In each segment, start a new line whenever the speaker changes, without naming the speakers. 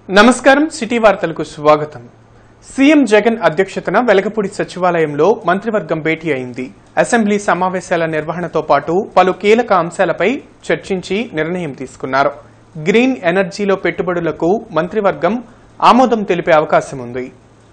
నమస్కారం సిటీ వార్తలకు స్వాగతం సీఎం జగన్ అధ్యక్షతన వెలగపూడి సచివాలయంలో మంత్రివర్గం భేటీ అయింది అసెంబ్లీ సమావేశాల నిర్వహణతో పాటు పలు కీలక అంశాలపై చర్చించి నిర్ణయం తీసుకున్నారు గ్రీన్ ఎనర్జీలో పెట్టుబడులకు మంత్రివర్గం ఆమోదం తెలిపే అవకాశం ఉంది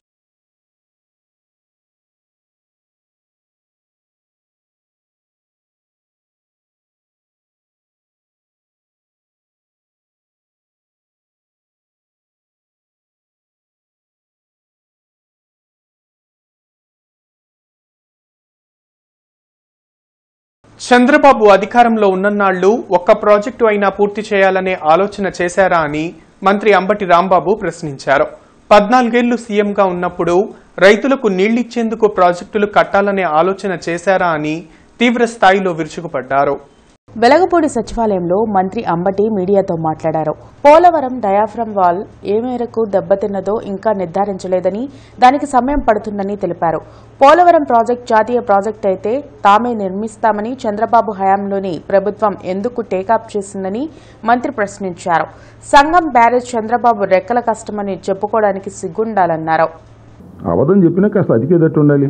చంద్రబాబు అధికారంలో ఉన్ననాళ్లు ఒక్క ప్రాజెక్టు అయినా పూర్తి చేయాలనే ఆలోచన చేశారా అని మంత్రి అంబటి రాంబాబు ప్రశ్నించారు పద్నాలుగేళ్లు సీఎంగా ఉన్నప్పుడు రైతులకు నీళ్లిచ్చేందుకు ప్రాజెక్టులు కట్టాలనే ఆలోచన చేశారా అని తీవ్ర స్థాయిలో విరుచుకుపడ్డారు
వెలగపూడి సచివాలయంలో మంత్రి అంబటి మీడియాతో మాట్లాడారు పోలవరం డయాఫ్రమ్ వాల్ ఏ మేరకు దెబ్బతిన్నదో ఇంకా నిర్ధారించలేదని దానికి సమయం పడుతుందని తెలిపారు పోలవరం ప్రాజెక్ట్ జాతీయ ప్రాజెక్ట్ అయితే తామే నిర్మిస్తామని చంద్రబాబు హయాంలోని ప్రభుత్వం ఎందుకు టేకాప్ చేసిందని మంత్రి ప్రశ్నించారు సంగం బ్యారేజ్ చంద్రబాబు రెక్కల కష్టమని చెప్పుకోవడానికి సిగ్గుండాలన్నారు
అబద్ధం చెప్పినా కాస్త అతికేదట్టు ఉండాలి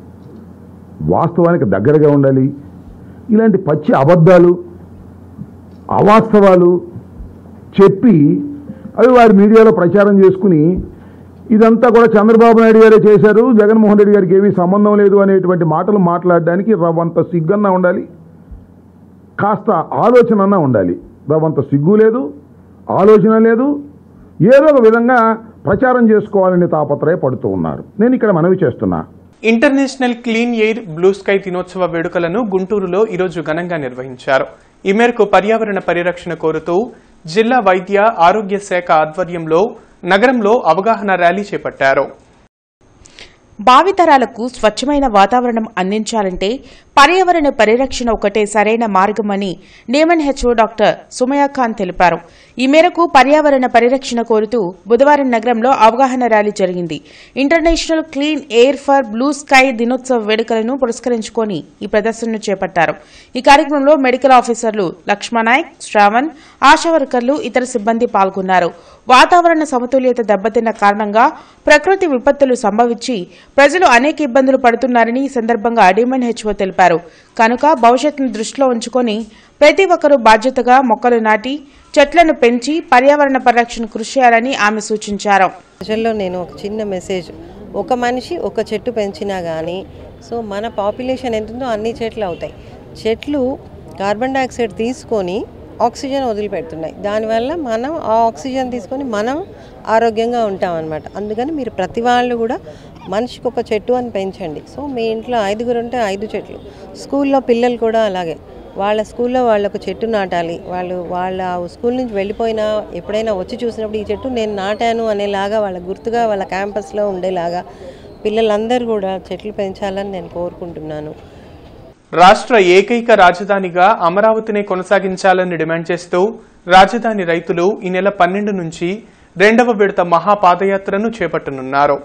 వాస్తవానికి దగ్గరగా ఉండాలి ఇలాంటి పచ్చి అబద్ధాలు అవాస్తవాలు చెప్పి అవి వారి మీడియాలో ప్రచారం చేసుకుని ఇదంతా కూడా చంద్రబాబు నాయుడు గారే చేశారు జగన్మోహన్ రెడ్డి గారికి ఏమీ సంబంధం లేదు అనేటువంటి మాటలు మాట్లాడడానికి రవ్వంత సిగ్గన్నా ఉండాలి కాస్త ఆలోచన అన్నా ఉండాలి రవ్వంత సిగ్గు లేదు ఆలోచన లేదు ఏదో ఒక విధంగా ప్రచారం చేసుకోవాలని తాపత్రయపడుతూ ఉన్నారు నేను ఇక్కడ మనవి చేస్తున్నా
international clean air blue sky దినోత్సవ వేడుకలను గుంటూరులో ఈరోజు ఘనంగా నిర్వహించారు ఈ మేరకు పర్యావరణ పరిరక్షణ కోరుతూ జిల్లా వైద్య ఆరోగ్య శాఖ ఆధ్వర్యంలో నగరంలో అవగాహన ర్యాలీ చేపట్టారు
భావితరాలకు స్వచ్ఛమైన వాతావరణం అందించాలంటే పర్యావరణ పరిరక్షణ ఒకటే సరైన మార్గమని నేమన్ హెచ్ఓ డాక్టర్ సుమయా ఖాన్ తెలిపారు ఈ మేరకు పర్యావరణ పరిరక్షణ కోరుతూ బుధవారం నగరంలో అవగాహన ర్యాలీ జరిగింది international clean air for blue sky దినోత్సవ వేడుకలను పురస్కరించుకొని ఈ ప్రదర్శనను చేపట్టారు ఈ కార్యక్రమంలో మెడికల్ ఆఫీసర్లు లక్ష్మణాయక్ శ్రావణ్ ఆశా వర్కర్లు ఇతర సిబ్బంది పాల్గొన్నారు వాతావరణ సమతుల్యత దెబ్బతిన్న కారణంగా ప్రకృతి విపత్తులు సంభవించి ప్రజలు అనేక ఇబ్బందులు పడుతున్నారని ఈ సందర్భంగా డిమన్ హెచ్ఓ తెలిపారు కనుక భవిష్యత్తును దృష్టిలో ఉంచుకొని ప్రతి ఒక్కరూ బాధ్యతగా మొక్కలు నాటి చెట్లను పెంచి పర్యావరణ పరిరక్షణ కృషి చేయాలని ఆమె సూచించారు
ప్రజల్లో నేను ఒక చిన్న మెసేజ్ ఒక మనిషి ఒక చెట్టు పెంచినా కానీ సో మన పాపులేషన్ ఎంత ఉందో అన్ని చెట్లు అవుతాయి చెట్లు కార్బన్ డైఆక్సైడ్ తీసుకొని ఆక్సిజన్ వదిలిపెడుతున్నాయి దానివల్ల మనం ఆ ఆక్సిజన్ తీసుకొని మనం ఆరోగ్యంగా ఉంటాం అనమాట అందుకని మీరు ప్రతి వాళ్ళు కూడా మనిషికి ఒక చెట్టు అని పెంచండి సో మీ ఇంట్లో ఐదుగురు ఉంటే ఐదు చెట్లు స్కూల్లో పిల్లలు కూడా అలాగే వాళ్ళ స్కూల్లో వాళ్ళు ఒక చెట్టు నాటాలి వాళ్ళు వాళ్ళ స్కూల్ నుంచి వెళ్ళిపోయినా ఎప్పుడైనా వచ్చి చూసినప్పుడు ఈ చెట్టు నేను నాటాను అనేలాగా వాళ్ళ గుర్తుగా వాళ్ళ క్యాంపస్లో ఉండేలాగా పిల్లలందరూ కూడా చెట్లు పెంచాలని నేను కోరుకుంటున్నాను
రాష్ట్ర ఏకైక రాజధానిగా అమరావతినే కొనసాగించాలని డిమాండ్ చేస్తూ రాజధాని రైతులు ఈ నెల పన్నెండు నుంచి రెండవ విడత మహాపాదయాత్రను చేపట్టనున్నారు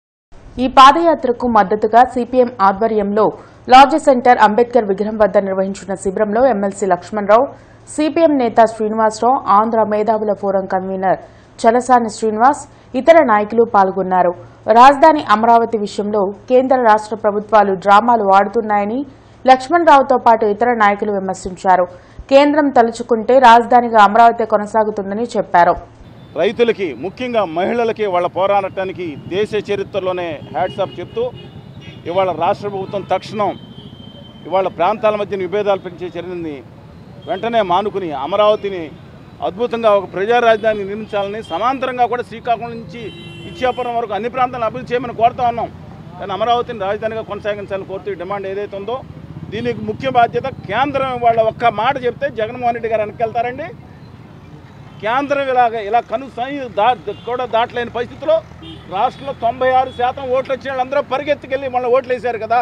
ఈ పాదయాత్రకు మద్దతుగా సిపిఎం ఆధ్వర్యంలో లార్జ్ సెంటర్ అంబేద్కర్ విగ్రహం వద్ద నిర్వహించిన శిబిరంలో ఎమ్మెల్సీ లక్ష్మణరావు సిపిఎం నేత శ్రీనివాసరావు ఆంధ్ర మేధావుల ఫోరం కన్వీనర్ చలసాని శ్రీనివాస్ ఇతర నాయకులు పాల్గొన్నారు రాజధాని అమరావతి విషయంలో కేంద్ర రాష్ట్ర ప్రభుత్వాలు డ్రామాలు ఆడుతున్నాయని లక్ష్మణరావుతో పాటు ఇతర నాయకులు విమర్శించారు కేంద్రం తలుచుకుంటే రాజధానిగా అమరావతి కొనసాగుతుందని చెప్పారు
రైతులకి ముఖ్యంగా మహిళలకి వాళ్ళ పోరాటానికి దేశ చరిత్రలోనే హ్యాట్సాప్ చెప్తూ ఇవాళ రాష్ట్ర ప్రభుత్వం తక్షణం ఇవాళ ప్రాంతాల మధ్య విభేదాలు పెంచే చర్యని వెంటనే మానుకుని అమరావతిని అద్భుతంగా ఒక ప్రజా రాజధాని నిర్మించాలని సమాంతరంగా కూడా శ్రీకాకుళం నుంచి ఇచ్చాపురం వరకు అన్ని ప్రాంతాలను అభివృద్ధి చేయమని కోరుతా ఉన్నాం కానీ అమరావతిని రాజధానిగా కొనసాగించాలని కోరుతూ ఈ డిమాండ్ ఏదైతే ఉందో దీనికి ముఖ్య బాధ్యత కేంద్రం వాళ్ళ ఒక్క మాట చెప్తే జగన్మోహన్ రెడ్డి గారు వెనక్కి కేంద్రం ఇలాగ ఇలా కను దా కూడా దాటలేని పరిస్థితిలో రాష్ట్రంలో తొంభై ఆరు శాతం ఓట్లు వచ్చిన వాళ్ళందరూ పరిగెత్తుకెళ్ళి మళ్ళీ ఓట్లు వేశారు కదా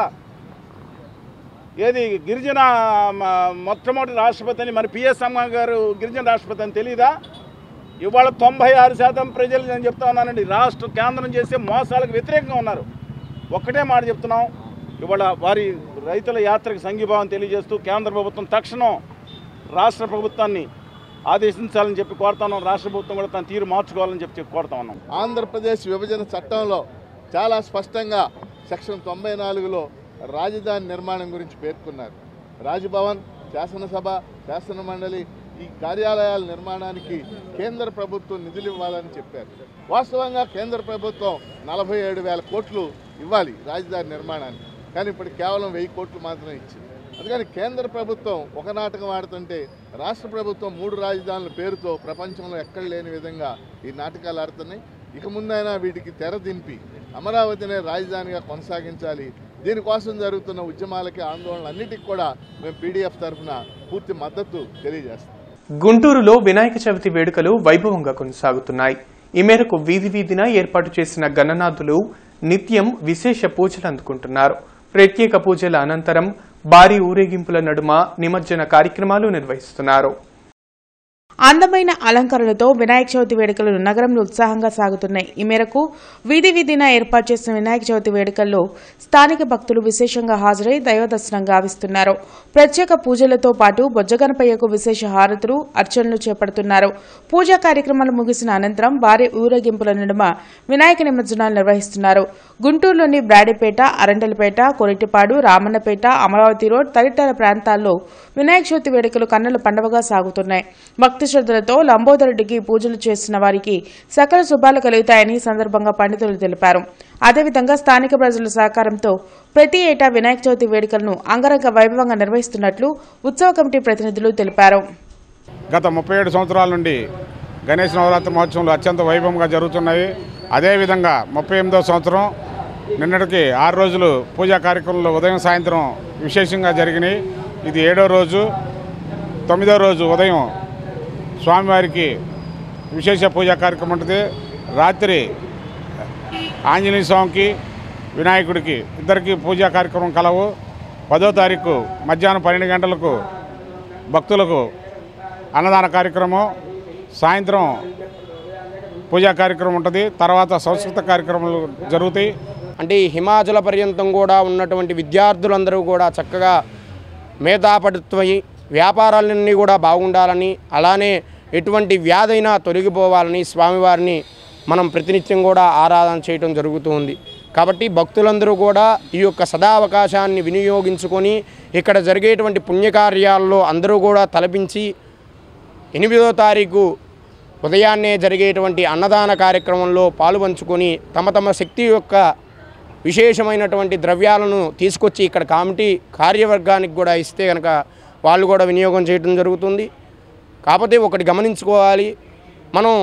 ఏది గిరిజన మ- మొట్టమొదటి రాష్ట్రపతి అని మన పిఎస్ అమ్మ గారు గిరిజన రాష్ట్రపతి అని తెలియదా ఇవాళ తొంభై ఆరు శాతం ప్రజలు నేను చెప్తా ఉన్నానండి రాష్ట్ర కేంద్రం చేసే మోసాలకు వ్యతిరేకంగా ఉన్నారు ఒక్కటే మాట చెప్తున్నాం ఇవాళ వారి రైతుల యాత్రకు సంఘీభావం తెలియజేస్తూ కేంద్ర ప్రభుత్వం తక్షణం రాష్ట్ర ప్రభుత్వాన్ని ఆదేశించాలని చెప్పి కోరుతా ఉన్నాం రాష్ట్ర ప్రభుత్వం కూడా తన తీరు మార్చుకోవాలని చెప్పి చెప్పి కోరుతా ఉన్నాం
ఆంధ్రప్రదేశ్ విభజన చట్టంలో చాలా స్పష్టంగా సెక్షన్ తొంభై నాలుగులో రాజధాని నిర్మాణం గురించి పేర్కొన్నారు రాజ్భవన్ శాసనసభ శాసన మండలి ఈ కార్యాలయాల నిర్మాణానికి కేంద్ర ప్రభుత్వం నిధులు ఇవ్వాలని చెప్పారు వాస్తవంగా కేంద్ర ప్రభుత్వం నలభై ఏడు వేల కోట్లు ఇవ్వాలి రాజధాని నిర్మాణానికి కానీ ఇప్పుడు కేవలం వెయ్యి కోట్లు మాత్రమే ఇచ్చింది అందుకని కేంద్ర ప్రభుత్వం ఒక నాటకం ఆడుతుంటే రాష్ట్ర ప్రభుత్వం మూడు రాజధానుల పేరుతో ప్రపంచంలో ఎక్కడ లేని విధంగా ఈ నాటకాలు ఆడుతున్నాయి ఇక ముందైనా వీటికి తెర దింపి అమరావతినే రాజధానిగా కొనసాగించాలి దీనికోసం జరుగుతున్న ఉద్యమాలకి ఆందోళనలన్నిటికీ కూడా మేము పీడీఎఫ్ తరఫున పూర్తి మద్దతు తెలియజేస్తాం
గుంటూరులో వినాయక చవితి వేడుకలు వైభవంగా కొనసాగుతున్నాయి ఈ మేరకు వీధి వీధిన ఏర్పాటు చేసిన గణనాథులు నిత్యం విశేష పూజలు అందుకుంటున్నారు ప్రత్యేక పూజల అనంతరం భారీ ఊరేగింపుల నడుమ నిమజ్జన కార్యక్రమాలు నిర్వహిస్తున్నారు
అందమైన అలంకరణలతో వినాయక చవితి వేడుకలు నగరంలో ఉత్సాహంగా సాగుతున్నాయి ఈ మేరకు వీధి వీధిన ఏర్పాటు చేసిన వినాయక చవితి వేడుకల్లో స్థానిక భక్తులు విశేషంగా హాజరై దైవదర్శనం గావిస్తున్నారు ప్రత్యేక పూజలతో పాటు బొజ్జగణపయ్యకు విశేష హారతులు అర్చనలు చేపడుతున్నారు పూజా కార్యక్రమాలు ముగిసిన అనంతరం భారీ ఊరేగింపుల నడుమ వినాయక నిమజ్జనాలు నిర్వహిస్తున్నారు గుంటూరులోని బ్రాడీపేట అరండలపేట కొరిటిపాడు రామన్నపేట అమరావతి రోడ్ తదితర ప్రాంతాల్లో వినాయక చవితి వేడుకలు కన్నుల పండుగగా సాగుతున్నాయి భక్తి శ్రద్ధలతో లంబోదరుడికి పూజలు చేసిన వారికి సకల శుభాలు కలుగుతాయని ఈ సందర్భంగా పండితులు తెలిపారు అదేవిధంగా స్థానిక ప్రజల సహకారంతో ప్రతి ఏటా వినాయక చవితి వేడుకలను అంగరంగ వైభవంగా నిర్వహిస్తున్నట్లు ఉత్సవ కమిటీ ప్రతినిధులు తెలిపారు
గత ముప్పై ఏడు సంవత్సరాల నుండి గణేష్ నవరాత్రి మహోత్సవాలు అత్యంత వైభవంగా జరుగుతున్నాయి అదేవిధంగా ముప్పై ఎనిమిదో సంవత్సరం నిన్నటికి ఆరు రోజులు పూజా కార్యక్రమంలో ఉదయం సాయంత్రం విశేషంగా జరిగినాయి ఇది ఏడో రోజు తొమ్మిదో రోజు ఉదయం స్వామివారికి విశేష పూజా కార్యక్రమం ఉంటుంది రాత్రి ఆంజనేయ స్వామికి వినాయకుడికి ఇద్దరికి పూజా కార్యక్రమం కలవు పదో తారీఖు మధ్యాహ్నం పన్నెండు గంటలకు భక్తులకు అన్నదాన కార్యక్రమం సాయంత్రం పూజా కార్యక్రమం ఉంటుంది తర్వాత సంస్కృత కార్యక్రమాలు జరుగుతాయి
అంటే ఈ హిమాచల పర్యంతం కూడా ఉన్నటువంటి విద్యార్థులందరూ కూడా చక్కగా మేధాపడుత్వై వ్యాపారాలన్నీ కూడా బాగుండాలని అలానే ఎటువంటి వ్యాధైనా తొలగిపోవాలని స్వామివారిని మనం ప్రతినిత్యం కూడా ఆరాధన చేయటం జరుగుతూ ఉంది కాబట్టి భక్తులందరూ కూడా ఈ యొక్క సదావకాశాన్ని వినియోగించుకొని ఇక్కడ జరిగేటువంటి పుణ్యకార్యాల్లో అందరూ కూడా తలపించి ఎనిమిదో తారీఖు ఉదయాన్నే జరిగేటువంటి అన్నదాన కార్యక్రమంలో పాలుపంచుకొని తమ తమ శక్తి యొక్క విశేషమైనటువంటి ద్రవ్యాలను తీసుకొచ్చి ఇక్కడ కమిటీ కార్యవర్గానికి కూడా ఇస్తే కనుక వాళ్ళు కూడా వినియోగం చేయడం జరుగుతుంది కాకపోతే ఒకటి గమనించుకోవాలి మనం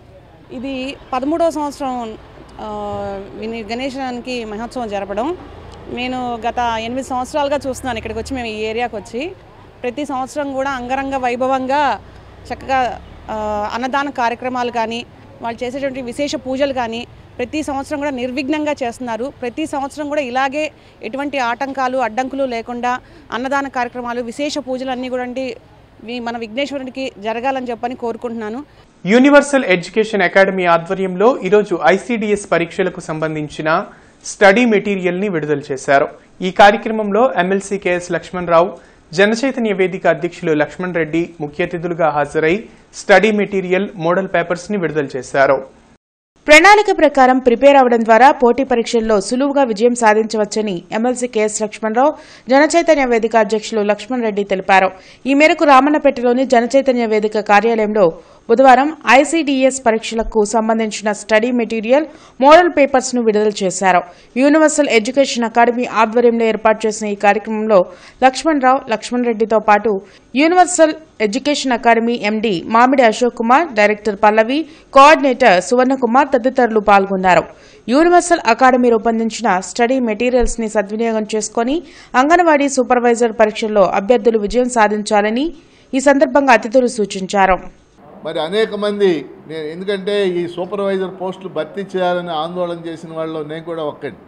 ఇది పదమూడవ సంవత్సరం ఆ, విని గణేశానికి మహోత్సవం జరపడం నేను గత ఎనిమిది సంవత్సరాలుగా చూస్తున్నాను ఇక్కడికి వచ్చి మేము ఈ ఏరియాకి వచ్చి ప్రతి సంవత్సరం కూడా అంగరంగ వైభవంగా చక్కగా ఆ, అన్నదాన కార్యక్రమాలు కానీ వాళ్ళు చేసేటువంటి విశేష పూజలు కానీ ప్రతి సంవత్సరం కూడా నిర్విఘ్నంగా చేస్తున్నారు ప్రతి సంవత్సరం కూడా ఇలాగే ఎటువంటి ఆటంకాలు అడ్డంకులు లేకుండా అన్నదాన కార్యక్రమాలు విశేష పూజలు అన్నీ కూడా అంటే వి- మన విఘ్నేశ్వరుడికి జరగాలని చెప్పని కోరుకుంటున్నాను
యూనివర్సల్ ఎడ్యుకేషన్ అకాడమీ ఆధ్వర్యంలో ఈరోజు ఐసీడీఎస్ పరీక్షలకు సంబంధించిన స్టడీ మెటీరియల్ ని విడుదల చేశారు ఈ కార్యక్రమంలో ఎమ్మెల్సీ కెఎస్ లక్ష్మణరావు జనచైతన్య వేదిక అధ్యక్షులు లక్ష్మణ్ రెడ్డి ముఖ్య అతిథులుగా హాజరై స్టడీ మెటీరియల్ మోడల్ పేపర్స్ ని విడుదల చేశారు
ప్రణాళిక ప్రకారం ప్రిపేర్ అవడం ద్వారా పోటీ పరీక్షల్లో సులువుగా విజయం సాధించవచ్చని ఎమ్మెల్సీ కెఎస్ లక్ష్మణరావు జనచైతన్య వేదిక అధ్యక్షులు లక్ష్మణ్ రెడ్డి తెలిపారు ఈ మేరకు రామన్నపేటలోని జనచైతన్య వేదిక కార్యాలయంలో బుధవారం ఐసీడీఎస్ పరీక్షలకు సంబంధించిన స్టడీ మెటీరియల్ మోడల్ పేపర్స్ ను విడుదల చేశారు యూనివర్సల్ ఎడ్యుకేషన్ అకాడమీ ఆధ్వర్యంలో ఏర్పాటు చేసిన ఈ కార్యక్రమంలో లక్ష్మణ్ రావు లక్ష్మణ్ రెడ్డితో పాటు universal education academy MD Mamidi Ashok Kumar director Pallavi coordinator Suvarnakumar తదితరులు పాల్గొన్నారు యూనివర్సల్ అకాడమీ రూపొందించిన స్టడీ మెటీరియల్స్ ని సద్వినియోగం చేసుకుని అంగన్వాడీ సూపర్వైజర్ పరీక్షల్లో అభ్యర్థులు విజయం సాధించాలని ఈ సందర్భంగా అతిథులు సూచించారు
మరి అనేక మంది నేను ఎందుకంటే ఈ సూపర్వైజర్ పోస్టులు భర్తీ చేయాలని ఆందోళన చేసిన వాళ్ళు నేను కూడా ఒక్కడి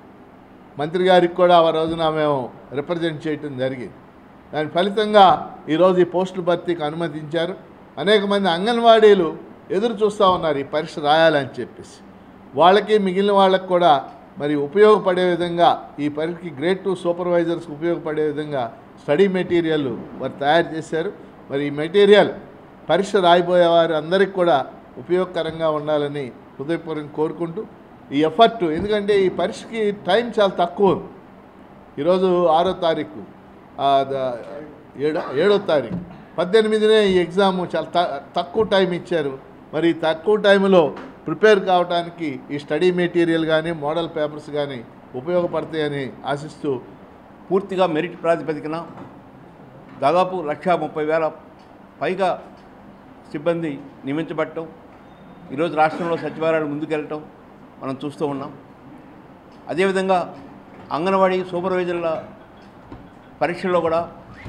మంత్రి గారికి కూడా ఆ రోజున మేము రిప్రజెంట్ చేయటం జరిగింది దాని ఫలితంగా ఈరోజు ఈ పోస్టుల భర్తీకి అనుమతించారు అనేక మంది అంగన్వాడీలు ఎదురు చూస్తూ ఉన్నారు ఈ పరీక్ష రాయాలని చెప్పేసి వాళ్ళకి మిగిలిన వాళ్ళకి కూడా మరి ఉపయోగపడే విధంగా ఈ పరీక్షకి గ్రేడ్ టూ సూపర్వైజర్స్కి ఉపయోగపడే విధంగా స్టడీ మెటీరియల్ వారు తయారు చేశారు మరి ఈ మెటీరియల్ పరీక్ష రాయిపోయే వారు అందరికీ కూడా ఉపయోగకరంగా ఉండాలని హృదయపూర్వకంగా కోరుకుంటూ ఈ ఎఫర్ట్ ఎందుకంటే ఈ పరీక్షకి టైం చాలా తక్కువ ఉంది ఈరోజు ఆరో తారీఖు ఆ, ద- ఏడో ఏడో తారీఖు పద్దెనిమిదినే ఈ ఎగ్జామ్ చాలా త- తక్కువ టైం ఇచ్చారు మరి ఈ తక్కువ టైంలో ప్రిపేర్ కావడానికి ఈ స్టడీ మెటీరియల్ కానీ మోడల్ పేపర్స్ కానీ ఉపయోగపడతాయని ఆశిస్తూ
పూర్తిగా మెరిట్ ప్రాతిపదికన దాదాపు లక్ష ముప్పై వేల పైగా సిబ్బంది నియమించబడటం ఈరోజు రాష్ట్రంలో సచివాలయాలు ముందుకెళ్ళటం మనం చూస్తూ ఉన్నాం అదేవిధంగా అంగన్వాడీ సూపర్వైజర్ల పరీక్షల్లో కూడా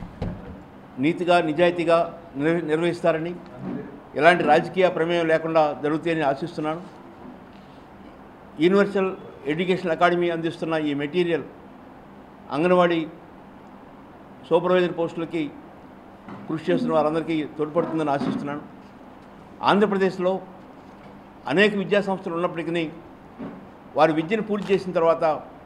నీతిగా నిజాయితీగా నిర్వ నిర్వహిస్తారని ఎలాంటి రాజకీయ ప్రమేయం లేకుండా జరుగుతాయని ఆశిస్తున్నాను యూనివర్సల్ ఎడ్యుకేషన్ అకాడమీ అందిస్తున్న ఈ మెటీరియల్ అంగన్వాడీ సూపర్వైజర్ పోస్టులకి కృషి చేస్తున్న వారందరికీ తోడ్పడుతుందని ఆశిస్తున్నాను ఆంధ్రప్రదేశ్లో అనేక విద్యా సంస్థలు ఉన్నప్పటికీ వారి విద్యను పూర్తి చేసిన తర్వాత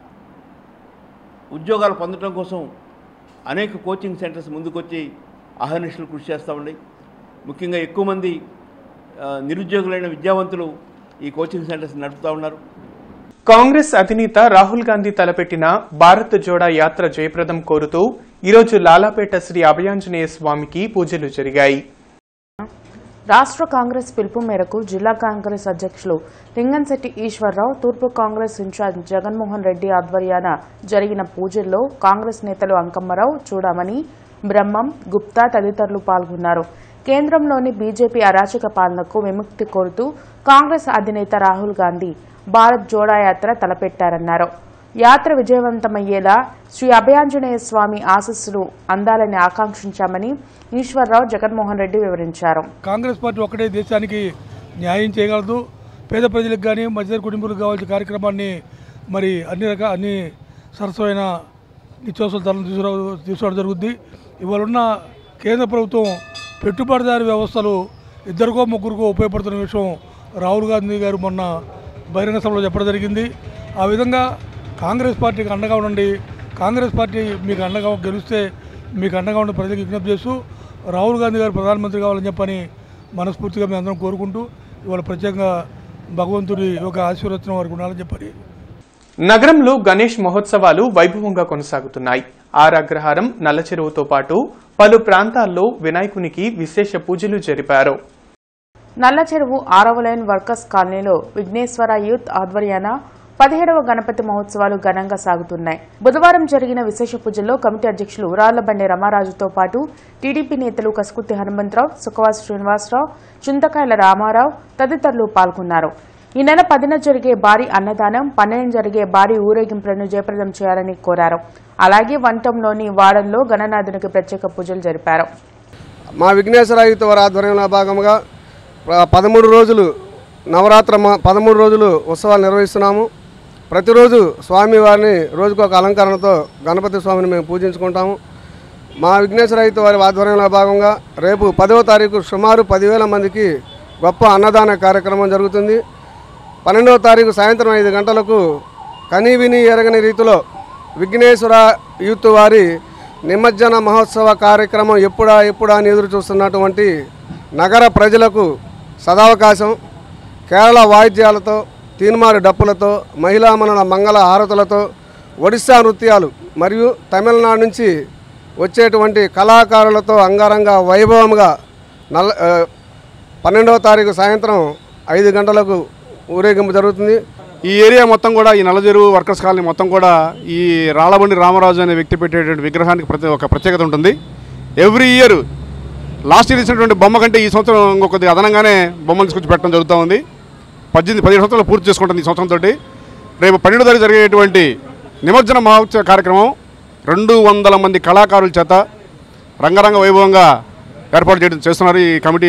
ఉద్యోగాలు పొందడం కోసం అనేక కోచింగ్ సెంటర్స్ ముందుకొచ్చి అహర్నిశలు కృషి చేస్తూ ఉన్నాయి ముఖ్యంగా ఎక్కువ మంది ఆ, నిరుద్యోగులైన విద్యావంతులు ఈ కోచింగ్ సెంటర్స్ నడుపుతూ ఉన్నారు
కాంగ్రెస్ అధినేత రాహుల్ గాంధీ తలపెట్టిన భారత్ జోడా యాత్ర జయప్రదం కోరుతూ ఈరోజు లాలాపేట శ్రీ అభయాంజనేయ స్వామికి పూజలు జరిగాయి
రాష్ట్ర కాంగ్రెస్ పిలుపు మేరకు జిల్లా కాంగ్రెస్ అధ్యక్షులు లింగంశెట్టి ఈశ్వరరావు తూర్పు కాంగ్రెస్ ఇన్ఛార్జ్ జగన్మోహన్ రెడ్డి ఆధ్వర్యాన జరిగిన పూజల్లో కాంగ్రెస్ నేతలు అంకమ్మరావు చూడమని బ్రహ్మం గుప్తా తదితరులు పాల్గొన్నారు కేంద్రంలోని బీజేపీ అరాచక పాలనకు విముక్తి కోరుతూ కాంగ్రెస్ అధినేత రాహుల్ గాంధీ భారత్ జోడా యాత్ర తలపెట్టారన్నారు యాత్ర విజయవంతమయ్యేలా శ్రీ అభయాంజనేయ స్వామి ఆశస్సులు అందాలని ఆకాంక్షించామని ఈశ్వరరావు జగన్మోహన్ రెడ్డి వివరించారు
కాంగ్రెస్ పార్టీ ఒక్కటే దేశానికి న్యాయం చేయగలదు పేద ప్రజలకు కానీ మధ్యతరగతి కుటుంబాలకు కావాల్సిన కార్యక్రమాన్ని మరి అన్ని రకాల అన్ని సరసమైన నిత్యావసర ధరలు తీసుకురా తీసుకోవడం జరుగుద్ది ఇవాళ ఉన్న కేంద్ర ప్రభుత్వం పెట్టుబడిదారి వ్యవస్థలు ఇద్దరికో ముగ్గురికో ఉపయోగపడుతున్న విషయం రాహుల్ గాంధీ గారు మొన్న బహిరంగ సభలో చెప్పడం జరిగింది ఆ విధంగా కాంగ్రెస్ పార్టీకి అండగా ఉండండి కాంగ్రెస్ పార్టీ మీకు అండగా గెలిస్తే మీకు అండగా ఉండి ప్రజలకు విజ్ఞప్తి చేస్తూ రాహుల్ గాంధీ గారు ప్రధానమంత్రి కావాలని చెప్పని మనస్ఫూర్తిగా మేము అందరం కోరుకుంటూ ఇవాళ ప్రత్యేకంగా భగవంతుడి యొక్క ఆశీర్వచనం వారికి ఉండాలని చెప్పని
నగరంలో గణేష్ మహోత్సవాలు వైభవంగా కొనసాగుతున్నాయి ఆరాగ్రహారం నల్లచెరువుతో పాటు పలు ప్రాంతాల్లో వినాయకునికి విశేష పూజలు జరిపారు
నల్ల చెరువు ఆరవ లైన్ వర్కర్స్ కాలనీలో విఘ్నేశ్వర యూత్ ఆధ్వర్యాన పదిహేడవ గణపతి మహోత్సవాలు ఘనంగా సాగుతున్నాయి బుధవారం జరిగిన విశేష పూజల్లో కమిటీ అధ్యక్షులు రాళ్లబండి రమారాజుతో పాటు టీడీపీ నేతలు కసుకుత్తి హనుమంతరావు సుఖవాస్ శ్రీనివాసరావు చింతకాయల రామారావు తదితరులు పాల్గొన్నారు ఈ నెల పదిన జరిగే భారీ అన్నదానం పన్నెండు జరిగే భారీ ఊరేగింపులను జయప్రదం చేయాలని కోరారు అలాగే వంటంలోని వాడల్లో గణనాథునికి ప్రత్యేక పూజలు జరిపారు
మా విఘ్నేశ్వరాయుత వారి ఆధ్వర్యంలో భాగంగా ప్ర- పదమూడు రోజులు నవరాత్ర మ- పదమూడు రోజులు ఉత్సవాలు నిర్వహిస్తున్నాము ప్రతిరోజు స్వామివారిని రోజుకొక అలంకరణతో గణపతి స్వామిని మేము పూజించుకుంటాము మా విఘ్నేశ్వరాయుత వారి ఆధ్వర్యంలో భాగంగా రేపు పదవ తారీఖు సుమారు పదివేల మందికి గొప్ప అన్నదాన కార్యక్రమం జరుగుతుంది పన్నెండవ తారీఖు సాయంత్రం ఐదు గంటలకు కనీ విని ఎరగని రీతిలో విఘ్నేశ్వర యూత్ వారి నిమజ్జన మహోత్సవ కార్యక్రమం ఎప్పుడా ఎప్పుడా అని ఎదురు చూస్తున్నటువంటి నగర ప్రజలకు సదావకాశం కేరళ వాయిద్యాలతో తీన్మారు డప్పులతో మహిళామణుల మంగళ హారతులతో ఒడిశా నృత్యాలు మరియు తమిళనాడు నుంచి వచ్చేటువంటి కళాకారులతో అంగరంగ వైభవంగా నల్ల ఆ, పన్నెండవ తారీఖు సాయంత్రం ఐదు గంటలకు ఊరేగింపు జరుగుతుంది
ఈ ఏరియా మొత్తం కూడా ఈ నల్లజెరువు వర్కర్స్ కాలనీ మొత్తం కూడా ఈ రాళ్ళబండి రామరాజు అనే వ్యక్తి పెట్టేటువంటి విగ్రహానికి ప్రతి ఒక ప్రత్యేకత ఉంటుంది ఎవ్రీ ఇయర్ లాస్ట్ ఇయర్ ఇచ్చినటువంటి బొమ్మ కంటే ఈ సంవత్సరం ఇంకొద్ది అదనంగానే బొమ్మలు తీసుకొచ్చి పెట్టడం జరుగుతూ ఉంది పద్దెనిమిది పదిహేడు సంవత్సరాలు పూర్తి చేసుకుంటుంది ఈ సంవత్సరంతో రేపు పన్నెండు తారీఖు జరిగేటువంటి నిమజ్జన మహోత్సవ కార్యక్రమం రెండు వందల మంది కళాకారుల చేత రంగరంగ వైభవంగా ఏర్పాటు చేయడం చేస్తున్నారు ఈ కమిటీ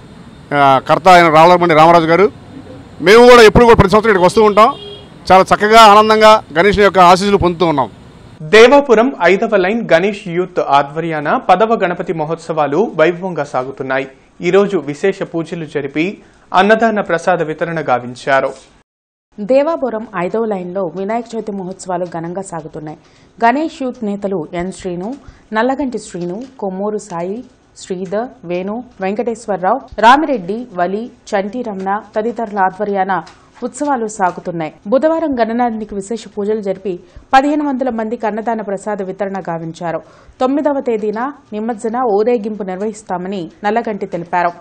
ఆ, కర్త అయిన రాళ్ళబండి రామరాజు గారు మేము కూడా ఎప్పుడు కూడా ప్రతి సంవత్సరం ఇక్కడికి వస్తూ ఉంటాం చాలా చక్కగా ఆనందంగా గణేష్ యొక్క ఆశీస్సులు పొందుతూ ఉన్నాం
దేవాపురం ఐదవ లైన్ గణేష్ యూత్ ఆధ్వర్యాన పదవ గణపతి మహోత్సవాలు వైభవంగా సాగుతున్నాయి ఈరోజు విశేష పూజలు జరిపి అన్నదాన ప్రసాద వితరణ గావించారు
దేవాపురం ఐదవ లైన్లో వినాయక చవితి మహోత్సవాలు ఘనంగా సాగుతున్నాయి గణేష్ యూత్ నేతలు ఎన్ శ్రీను నల్లగంటి శ్రీను కొమ్మూరు సాయి శ్రీధర్ వేణు వెంకటేశ్వరరావు రామిరెడ్డి వలి చంటి రమణ తదితరుల ఆధ్వర్యాన ఉత్సవాలు సాగుతున్నాయి బుధవారం గణనాథునికి విశేష పూజలు జరిపి పదిహేను వందల మందికి అన్నదాన ప్రసాద వితరణ గావించారు తొమ్మిదవ తేదీన నిమజ్జన ఊరేగింపు నిర్వహిస్తామని నల్లగంటి తెలిపారు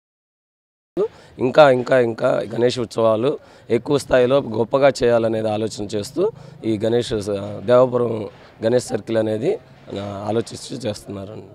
ఇంకా ఇంకా ఇంకా గణేష్ ఉత్సవాలు ఎక్కువ స్థాయిలో గొప్పగా చేయాలనేది ఆలోచన చేస్తూ ఈ గణేష్ స- దేవపురం గణేష్ సర్కిల్ అనేది ఆ, ఆలోచిస్తూ చేస్తున్నారండి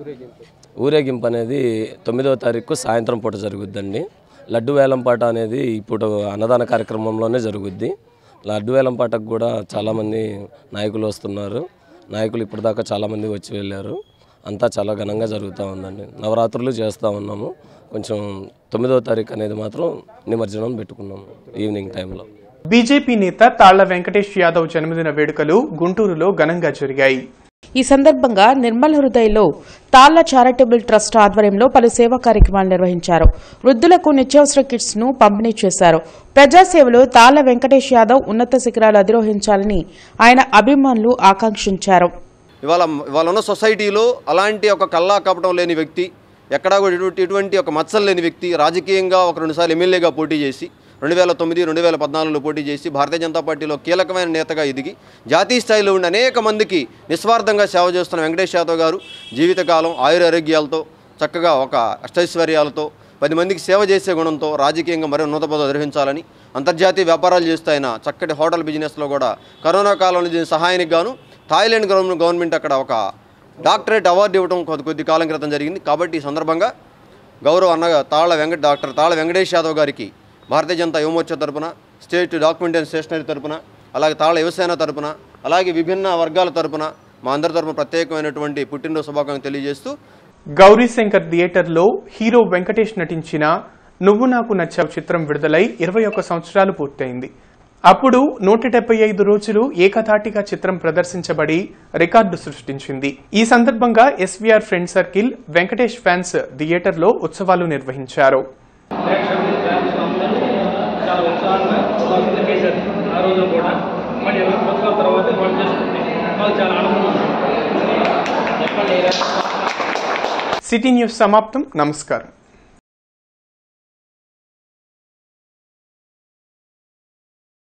ఊరేగింపు అనేది తొమ్మిదవ తారీఖు సాయంత్రం పూట జరుగుద్దండి లడ్డు వేలంపాట అనేది ఇప్పుడు అన్నదాన కార్యక్రమంలోనే జరుగుద్ది లడ్డు వేలంపాటకు కూడా చాలామంది నాయకులు వస్తున్నారు నాయకులు ఇప్పటిదాకా చాలామంది వచ్చి వెళ్ళారు అంతా చాలా ఘనంగా జరుగుతూ ఉందండి నవరాత్రులు చేస్తూ ఉన్నాము కొంచెం తొమ్మిదవ తారీఖు అనేది మాత్రం నిమజ్జనం పెట్టుకున్నాము ఈవినింగ్ టైంలో
బీజేపీ నేత తాళ్ల వెంకటేష్ యాదవ్ జన్మదిన వేడుకలు గుంటూరులో ఘనంగా జరిగాయి
ఈ సందర్భంగా నిర్మల్ హృదయలో తాళ్ల చారిటబుల్ ట్రస్ట్ ఆధ్వర్యంలో పలు సేవా కార్యక్రమాలు నిర్వహించారు వృద్ధులకు నిత్యావసర కిట్స్ ను పంపిణీ చేశారు ప్రజాసేవలో తాళ్ల వెంకటేష్ యాదవ్ ఉన్నత శిఖరాలు అధిరోహించాలని ఆయన అభిమానులు ఆకాంక్షించారు
ఇవాళ ఇవాళ ఉన్న సొసైటీలో అలాంటి ఒక కల్లా కపటం లేని వ్యక్తి ఎక్కడా కూడా ఇటువంటి ఇటువంటి ఒక మచ్చలు లేని వ్యక్తి రాజకీయంగా ఒక రెండుసార్లు ఎమ్మెల్యేగా పోటీ చేసి రెండు వేల తొమ్మిది రెండు వేల పద్నాలుగులో పోటీ చేసి భారతీయ జనతా పార్టీలో కీలకమైన నేతగా ఎదిగి జాతీయ స్థాయిలో ఉండి అనేక మందికి నిస్వార్థంగా సేవ చేస్తున్న వెంకటేష్ యాదవ్ గారు జీవితకాలం ఆయురారోగ్యాలతో చక్కగా ఒక అష్టైశ్వర్యాలతో పది మందికి సేవ చేసే గుణంతో రాజకీయంగా మరో ఉన్నత పదవి నిర్వహించాలని అంతర్జాతీయ వ్యాపారాలు చేస్తూ ఆయన చక్కటి హోటల్ బిజినెస్లో కూడా కరోనా కాలంలో చేసిన సహాయానికి గాను థాయిలాండ్ గవర్నమెంట్ గవర్నమెంట్ అక్కడ ఒక డాక్టరేట్ అవార్డు ఇవ్వడం కొద్ది కొద్ది కాలం క్రితం జరిగింది కాబట్టి ఈ సందర్భంగా గౌరవ అన్న తాళ వెంకట డాక్టర్ తాళ వెంకటేష్ యాదవ్ గారికి భారతీయ జనతా యువమోర్చా తరపున స్టేట్ డాక్యుమెంట్ అండ్ స్టేషనరీ తరపున అలాగే తాళ యువసేన తరపున అలాగే విభిన్న వర్గాల తరపున మా అందరి తరపున ప్రత్యేకమైనటువంటి పుట్టినరోజు శుభాకాంక్షలు తెలియజేస్తూ
గౌరీశంకర్ థియేటర్లో హీరో వెంకటేష్ నటించిన నువ్వు నాకు నచ్చావు చిత్రం విడుదలై ఇరవై ఒక్క సంవత్సరాలు పూర్తయింది అప్పుడు నూట డెబ్బై ఐదు రోజులు ఏకధాటిగా చిత్రం ప్రదర్శించబడి రికార్డు సృష్టించింది ఈ సందర్భంగా SVR friend circle Venkatesh fans థియేటర్లో ఉత్సవాలు నిర్వహించారు
చాలా ఉత్సాహంగా వాళ్ళు చేశారు ఆ రోజు కూడా మళ్ళీ ఇరవై సంవత్సరాల తర్వాత వాళ్ళు చేసుకుంటే వాళ్ళు చాలా ఆనందంగా ఉన్నారు. చెప్పండి
సిటీ న్యూస్ సమాప్తం నమస్కారం